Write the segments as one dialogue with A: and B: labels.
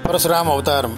A: పరశురామ అవతారం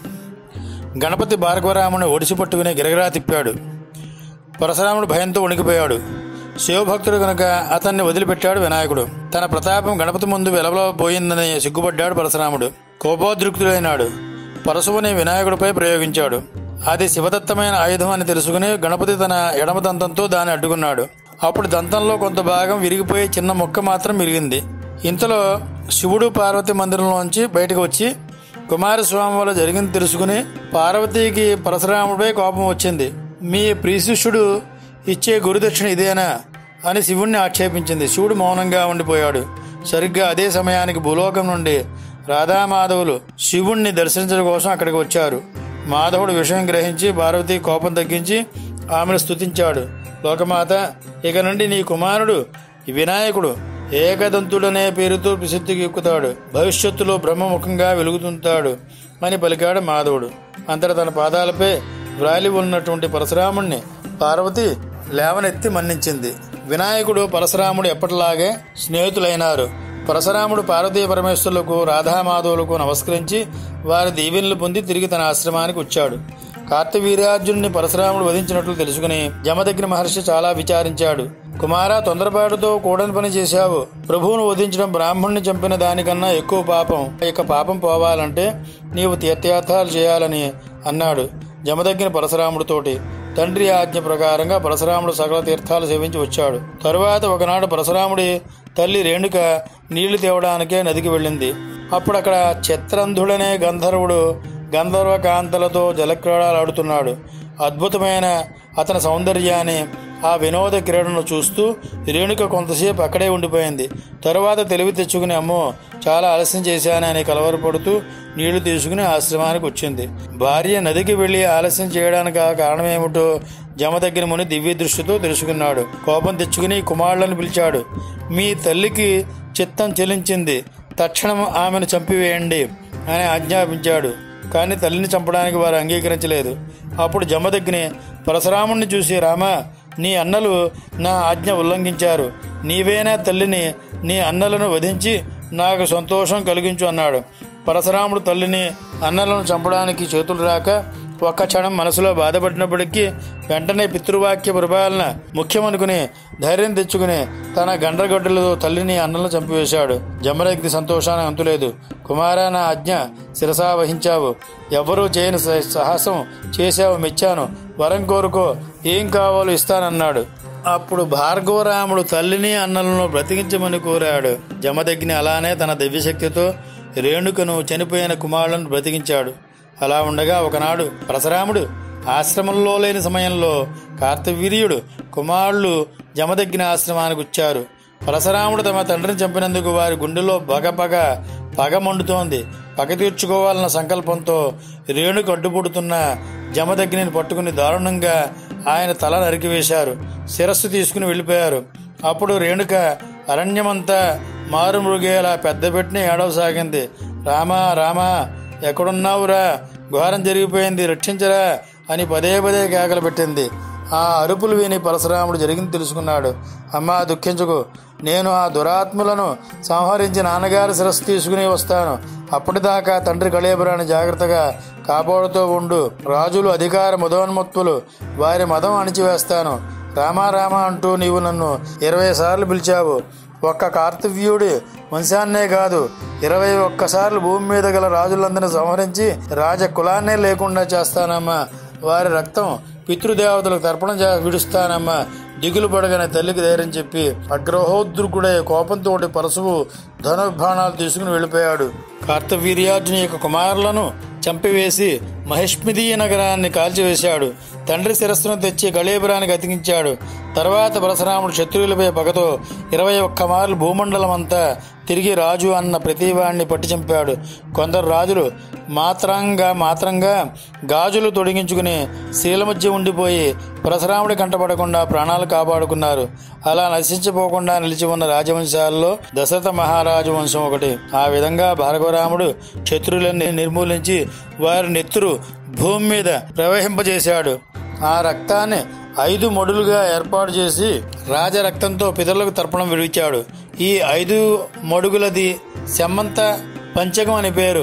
A: గణపతి భార్గవరాముని ఒడిసి పట్టుకుని గిరగిరా తిప్పాడు పరశురాముడు భయంతో వణికిపోయాడు శివభక్తుడు కనుక అతన్ని వదిలిపెట్టాడు వినాయకుడు తన ప్రతాపం గణపతి ముందు వెలవలబోయిందని సిగ్గుపడ్డాడు పరశురాముడు కోపోద్రిక్తుడైనాడు పరశువుని వినాయకుడిపై ప్రయోగించాడు అది శివదత్తమైన ఆయుధం అని తెలుసుకుని గణపతి తన ఎడమ దంతంతో దాన్ని అడ్డుకున్నాడు అప్పుడు దంతంలో కొంత భాగం విరిగిపోయి చిన్న మొక్క మాత్రం మిరిగింది ఇంతలో శివుడు పార్వతి మందిరంలోంచి బయటకు వచ్చి కుమారస్వామి వల్ల జరిగింది తెలుసుకుని పార్వతీకి పరశురాముడిపై కోపం వచ్చింది మీ ప్రియశిష్యుడు ఇచ్చే గురుదక్షిణ ఇదేనా అని శివుణ్ణి ఆక్షేపించింది శివుడు మౌనంగా ఉండిపోయాడు సరిగ్గా అదే సమయానికి భూలోకం నుండి రాధామాధవులు శివుణ్ణి దర్శించడం కోసం అక్కడికి వచ్చారు మాధవుడు విషయం గ్రహించి పార్వతి కోపం తగ్గించి ఆమెను స్తుతించాడు లోకమాత ఇక నుండి నీ కుమారుడు వినాయకుడు ఏకదంతుడనే పేరుతో ప్రసిద్ధికి ఎక్కుతాడు భవిష్యత్తులో బ్రహ్మముఖంగా వెలుగుతుంటాడు అని పలికాడు మాధవుడు అంతట తన పాదాలపై వ్రాలి ఉన్నటువంటి పరశురాముణ్ణి పార్వతి లేవనెత్తి మన్నించింది వినాయకుడు పరశురాముడు ఎప్పటిలాగే స్నేహితులైనారు పరశురాముడు పార్వతీ పరమేశ్వరులకు రాధామాధవులకు నమస్కరించి వారి దీవెనలు పొంది తిరిగి తన ఆశ్రమానికి వచ్చాడు కార్తవీర్యార్జునుని పరశురాముడు వధించినట్లు తెలుసుకుని జమదగ్ని మహర్షి చాలా విచారించాడు కుమారా తొందరపాటుతో కూడని పని చేశావు ప్రభువును వధించడం బ్రాహ్మణ్ణి చంపిన దానికన్నా ఎక్కువ పాపం ఇక పాపం పోవాలంటే నీవు తీర్థయాత్రాలు చేయాలని అన్నాడు జమదగ్ని పరశురాముడితోటి తండ్రి ఆజ్ఞ ప్రకారంగా పరశురాముడు సకల తీర్థాలు సేవించి వచ్చాడు తరువాత ఒకనాడు పరశురాముడి తల్లి రేణుక నీళ్లు తేవడానికే నదికి వెళ్ళింది అప్పుడు అక్కడ చిత్రంధుడనే గంధర్వుడు గంధర్వ కాంతలతో జలక్రీడలు ఆడుతున్నాడు అద్భుతమైన అతని సౌందర్యాన్ని ఆ వినోద క్రీడను చూస్తూ రేణుక కొంతసేపు అక్కడే ఉండిపోయింది తరువాత తెలివి తెచ్చుకుని అమ్మో చాలా ఆలస్యం చేశానని కలవరపడుతూ నీళ్లు తీసుకుని ఆశ్రమానికి వచ్చింది భార్య నదికి వెళ్లి ఆలస్యం చేయడానికి ఆ కారణమేమిటో జమదగ్గిన ముని దివ్య దృష్టితో తెలుసుకున్నాడు కోపం తెచ్చుకుని కుమారులను పిలిచాడు మీ తల్లికి చిత్తం చెలించింది తక్షణం ఆమెను చంపివేయండి అని ఆజ్ఞాపించాడు కానీ తల్లిని చంపడానికి వారు అంగీకరించలేదు అప్పుడు జమదగ్ని పరశురాముణ్ణి చూసి రామా నీ అన్నలు నా ఆజ్ఞ ఉల్లంఘించారు నీవేనా తల్లిని నీ అన్నలను వధించి నాకు సంతోషం కలిగించు అన్నాడు పరశురాముడు తల్లిని అన్నలను చంపడానికి చేతులు రాక ఒక్క క్షణం మనసులో బాధపడినప్పటికీ వెంటనే పితృవాక్య పరిపాలన ముఖ్యమనుకుని ధైర్యం తెచ్చుకుని తన గండ్రగడ్డలతో తల్లిని అన్నలను చంపివేశాడు జమరగ్ని సంతోషాన్ని అంతులేదు కుమారా నా ఆజ్ఞ శిరసా వహించావు ఎవ్వరూ చేయని స- సాహసం చేశావు మెచ్చాను వరం కోరుకో ఏం కావాలో ఇస్తానన్నాడు అప్పుడు భార్గవరాముడు తల్లిని అన్నలను బ్రతికించమని కోరాడు జమదగ్ని అలానే తన దివ్యశక్తితో రేణుకను చనిపోయిన కుమారులను బ్రతికించాడు అలా ఉండగా ఒకనాడు పరశురాముడు ఆశ్రమంలో లేని సమయంలో కార్తవీర్యుడు కుమారులు జమదగ్ని ఆశ్రమానికి వచ్చారు పరశురాముడు తమ తండ్రిని చంపినందుకు వారి గుండెలో బగబగ పగ మండుతోంది పగ తీర్చుకోవాలన్న సంకల్పంతో రేణుకు అడ్డుపడుతున్న జమదగ్నిని పట్టుకుని దారుణంగా ఆయన తల నరికివేశారు శిరస్సు తీసుకుని వెళ్ళిపోయారు అప్పుడు రేణుక అరణ్యమంతా మారుమృగేలా పెద్ద పెట్టిన ఏడవసాగింది రామా రామా ఎక్కడున్నావురా ఘోరం జరిగిపోయింది రక్షించరా అని పదే పదే కేకలు పెట్టింది ఆ అరుపులు విని పరశురాముడు జరిగింది తెలుసుకున్నాడు అమ్మా దుఃఖించుకు నేను ఆ దురాత్ములను సంహరించి నాన్నగారి శిరస్సు తీసుకుని వస్తాను అప్పటిదాకా తండ్రి కళేబరాన్ని జాగ్రత్తగా కాపాడుతూ ఉండు రాజులు అధికార మదోన్మత్తులు వారి మదం అణిచివేస్తాను రామా రామా అంటూ నీవు నన్ను ఇరవై సార్లు పిలిచావు ఒక్క కార్తవ్యుడి వంశాన్నే కాదు ఇరవై ఒక్కసార్లు భూమి మీద గల రాజులందరినీ సంహరించి రాజ కులాన్నే లేకుండా చేస్తానమ్మా వారి రక్తం పితృదేవతలకు తర్పణం చే విడుస్తానమ్మా దిగులు పడగనే తల్లికి ధైర్యం చెప్పి అగ్రహోద్రుకుడే కోపంతో పరశువు ధనుర్బాణాలు తీసుకుని వెళ్ళిపోయాడు కార్తవీర్యార్జుని యొక్క కుమారులను చంపివేసి మహిష్మిదీయ నగరాన్ని కాల్చివేశాడు తండ్రి శిరస్సును తెచ్చి గళేబరానికి అతికించాడు తర్వాత పరశురాముడు శత్రువులపై పగతో ఇరవై ఒక్క మార్లు భూమండలం అంతా తిరిగి రాజు అన్న ప్రతివాణ్ణి పట్టి చంపాడు కొందరు రాజులు మాత్రంగా మాత్రంగా గాజులు తొడిగించుకుని శీల మధ్య ఉండిపోయి పరశురాముడి కంటపడకుండా ప్రాణాలు కాపాడుకున్నారు అలా నశించిపోకుండా నిలిచి ఉన్న రాజవంశాల్లో దశరథ మహారాజు వంశం ఒకటి ఆ విధంగా భార్గవరాముడు శత్రువులన్నీ నిర్మూలించి వారి నెత్తురు భూమి మీద ప్రవహింపజేశాడు ఆ రక్తాన్ని ఐదు మడులుగా ఏర్పాటు చేసి రాజరక్తంతో పితరులకు తర్పణం విడిచాడు ఈ ఐదు మడుగులది సెమ్మంత పంచకం అని పేరు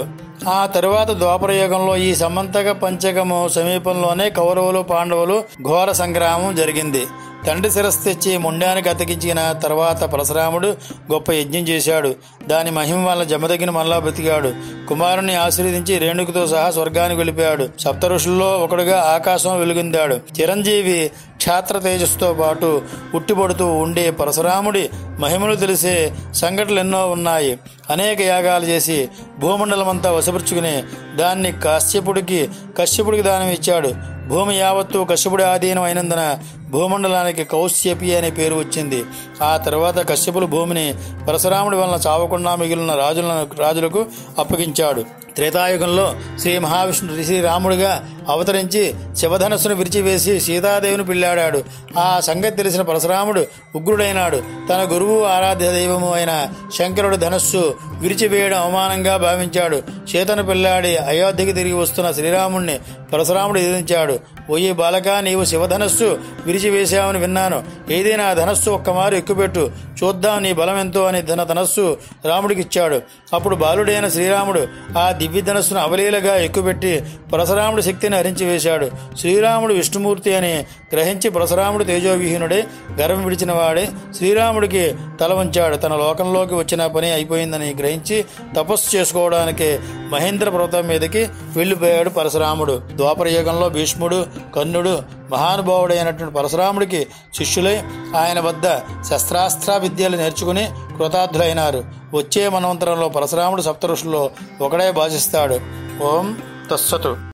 A: ఆ తరువాత ద్వాపరయుగంలో ఈ సమంతక పంచకము సమీపంలోనే కౌరవులు పాండవులు ఘోర సంగ్రామం జరిగింది తండ్రి శిరస్సు తెచ్చి ముండానికి అతికించిన తర్వాత పరశురాముడు గొప్ప యజ్ఞం చేశాడు దాని మహిమ వల్ల జమదగిన మళ్ళా బ్రతికాడు కుమారుని ఆశీర్వదించి రేణుకుతో సహా స్వర్గానికి వెళ్ళిపోయాడు సప్త ఋషుల్లో ఒకడుగా ఆకాశం వెలుగొందాడు చిరంజీవి క్షాత్ర తేజస్సుతో పాటు ఉట్టిపడుతూ ఉండే పరశురాముడి మహిమలు తెలిసే సంఘటనలు ఎన్నో ఉన్నాయి అనేక యాగాలు చేసి భూమండలమంతా వశపరుచుకుని దాన్ని కశ్యపుడికి కశ్యపుడికి దానం ఇచ్చాడు భూమి యావత్తు కశ్యపుడి ఆధీనం అయినందున భూమండలానికి కౌశ్యపి అనే పేరు వచ్చింది ఆ తర్వాత కశ్యపులు భూమిని పరశురాముడి వలన చావకుండా మిగిలిన రాజులను రాజులకు అప్పగించాడు త్రేతాయుగంలో శ్రీ మహావిష్ణు శ్రీరాముడిగా అవతరించి శివధనస్సును విరిచివేసి సీతాదేవిని పిల్లాడాడు ఆ సంగతి తెలిసిన పరశురాముడు ఉగ్రుడైనాడు తన గురువు ఆరాధ్య దైవము అయిన శంకరుడు ధనస్సు విరిచివేయడం అవమానంగా భావించాడు సీతను పిల్లాడి అయోధ్యకి తిరిగి వస్తున్న శ్రీరాముణ్ణి పరశురాముడు ఎదిరించాడు ఓయి బాలక నీవు శివధనస్సు విరిచివేశావని విన్నాను ఏదైనా ఆ ధనస్సు ఒక్కమారు ఎక్కుపెట్టు చూద్దాం నీ బలం ఎంతో అని ధన ధనస్సు రాముడికి ఇచ్చాడు అప్పుడు బాలుడైన శ్రీరాముడు ఆ దివ్య ధనస్సును అవలీలగా ఎక్కుపెట్టి పరశురాముడి శక్తిని హరించి వేశాడు శ్రీరాముడు విష్ణుమూర్తి అని గ్రహించి పరశురాముడు తేజోవిహీనుడే గర్వం విడిచిన వాడే శ్రీరాముడికి తల వంచాడు తన లోకంలోకి వచ్చిన పని అయిపోయిందని గ్రహించి తపస్సు చేసుకోవడానికి మహేంద్ర పర్వతం మీదకి వెళ్లిపోయాడు పరశురాముడు ద్వాపర యుగంలో భీష్ముడు కర్ణుడు మహానుభావుడైనటువంటి పరశురాముడికి శిష్యులై ఆయన వద్ద శస్త్రాస్త్ర విద్యలు నేర్చుకుని కృతార్థులైనారు వచ్చే మనవంతరంలో పరశురాముడు సప్తఋషుల్లో ఒకడే భాషిస్తాడు ఓం తస్సతు